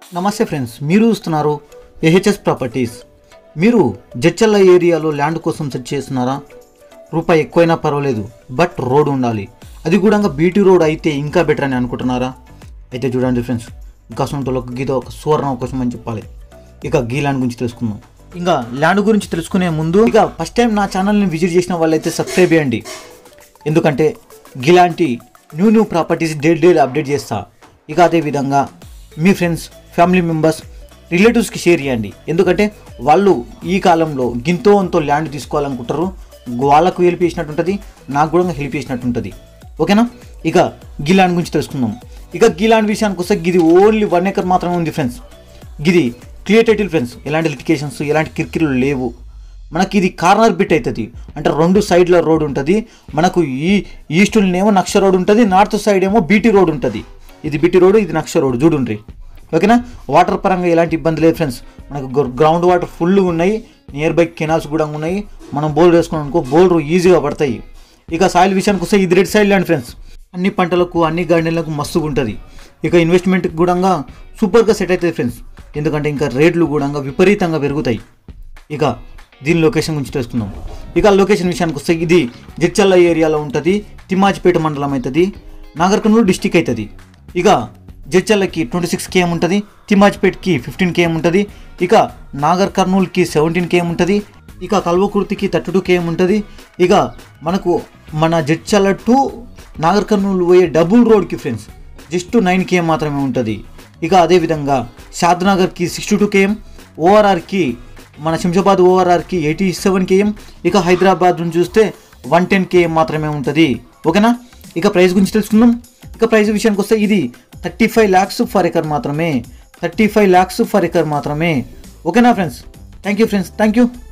నమస్తే ఫ్రెండ్స్ మీరు చూస్తున్నారు ఏహెచ్ఎస్ ప్రాపర్టీస్ మీరు జడ్చల్ల ఏరియాలో ల్యాండ్ కోసం సెర్చ్ చేస్తున్నారా రూపాయి ఎక్కువైనా పర్వాలేదు బట్ రోడ్ ఉండాలి అది కూడా బీటీ రోడ్ అయితే ఇంకా బెటర్ అని అనుకుంటున్నారా అయితే చూడండి ఫ్రెండ్స్ గసంతోళ్ళకి గీత ఒక సువర్ణ అవకాశం అని చెప్పాలి ఇక గీ ల్యాండ్ గురించి తెలుసుకుందాం ఇంకా ల్యాండ్ గురించి తెలుసుకునే ముందు ఇక ఫస్ట్ టైం నా ఛానల్ని విజిట్ చేసిన వాళ్ళైతే సబ్స్క్రైబ్ చేయండి ఎందుకంటే ఇలాంటి new new properties daily daily update చేస్తా ఇక అదే విధంగా మీ ఫ్రెండ్స్ ఫ్యామిలీ మెంబర్స్ రిలేటివ్స్కి షేర్ చేయండి ఎందుకంటే వాళ్ళు ఈ కాలంలో గింతో అంతో ల్యాండ్ తీసుకోవాలనుకుంటారు వాళ్ళకు హెల్ప్ చేసినట్టు ఉంటుంది నాకు కూడా హెల్ప్ చేసినట్టు ఉంటుంది ఓకేనా ఇక గీ ల్యాండ్ గురించి తెలుసుకుందాం ఇక గీ ల్యాండ్ విషయానికి వస్తే ఇది ఓన్లీ వన్ ఎకర్ మాత్రమే ఉంది ఫ్రెండ్స్ ఇది క్లియర్ టైటిల్ ఫ్రెండ్స్ ఎలాంటి లిటికేషన్స్ ఎలాంటి కిరికిలు లేవు మనకి ఇది కార్నర్ బిట్ అవుతుంది అంటే రెండు సైడ్ల రోడ్ ఉంటుంది మనకు ఈ ఈస్టులనేమో నక్ష రోడ్ ఉంటుంది నార్త్ సైడ్ ఏమో బీటీ రోడ్ ఉంటుంది ఇది బీటీ రోడ్ ఇది నక్ష రోడ్ చూడుండ్రి ఓకేనా వాటర్ పరంగా ఎలాంటి ఇబ్బంది లేదు ఫ్రెండ్స్ మనకు గ్రౌండ్ వాటర్ ఫుల్ ఉన్నాయి నియర్ బై కెనాల్స్ కూడా ఉన్నాయి మనం బోల్ వేసుకున్నాం అనుకో బోల్ ఈజీగా పడతాయి ఇక సాయిల్ విషయానికి వస్తే ఇది రెడ్ సైడ్ ల్యాండ్ ఫ్రెండ్స్ అన్ని పంటలకు అన్ని గార్డెన్లకు మస్తుగా ఉంటుంది ఇక ఇన్వెస్ట్మెంట్కి కూడా సూపర్గా సెట్ అవుతుంది ఫ్రెండ్స్ ఎందుకంటే ఇంకా రేట్లు కూడా విపరీతంగా పెరుగుతాయి ఇక దీని లొకేషన్ గురించి తెలుసుకుందాం ఇక లొకేషన్ విషయానికి వస్తే ఇది జడ్చల్ల ఏరియాలో ఉంటుంది తిమ్మాజిపేట మండలం అవుతుంది నాగర్ కర్నూలు డిస్టిక్ అవుతుంది ఇక జడ్చల్లకి ట్వంటీ సిక్స్ కేఎం ఉంటుంది తిమ్మాజిపేట్కి ఫిఫ్టీన్ కేఎం ఉంటుంది ఇక నాగర్ కర్నూలుకి సెవెంటీన్ కేఎం ఉంటుంది ఇక కల్వకుర్తికి థర్టీ టూ కేఎం ఉంటుంది ఇక మనకు మన జడ్చల్ల టు నాగర్ కర్నూలు పోయే డబుల్ రోడ్కి ఫ్రెండ్స్ జస్ట్ నైన్ కేఎం మాత్రమే ఉంటుంది ఇక అదేవిధంగా షాద్నగర్కి సిక్స్టీ టూ కేఎం ఓఆర్ఆర్కి మన శంషాబాద్ ఓఆర్ఆర్కి ఎయిటీ సెవెన్ కేఎం ఇక హైదరాబాద్ నుంచి చూస్తే వన్ టెన్ కేఎం మాత్రమే ఉంటుంది ఓకేనా ఇక ప్రైస్ గురించి తెలుసుకుందాం ఇక ప్రైస్ విషయానికి వస్తే ఇది thirty five lakhs for acre మాత్రమే thirty five lakhs for acre మాత్రమే ఓకేనా friends thank you friends thank you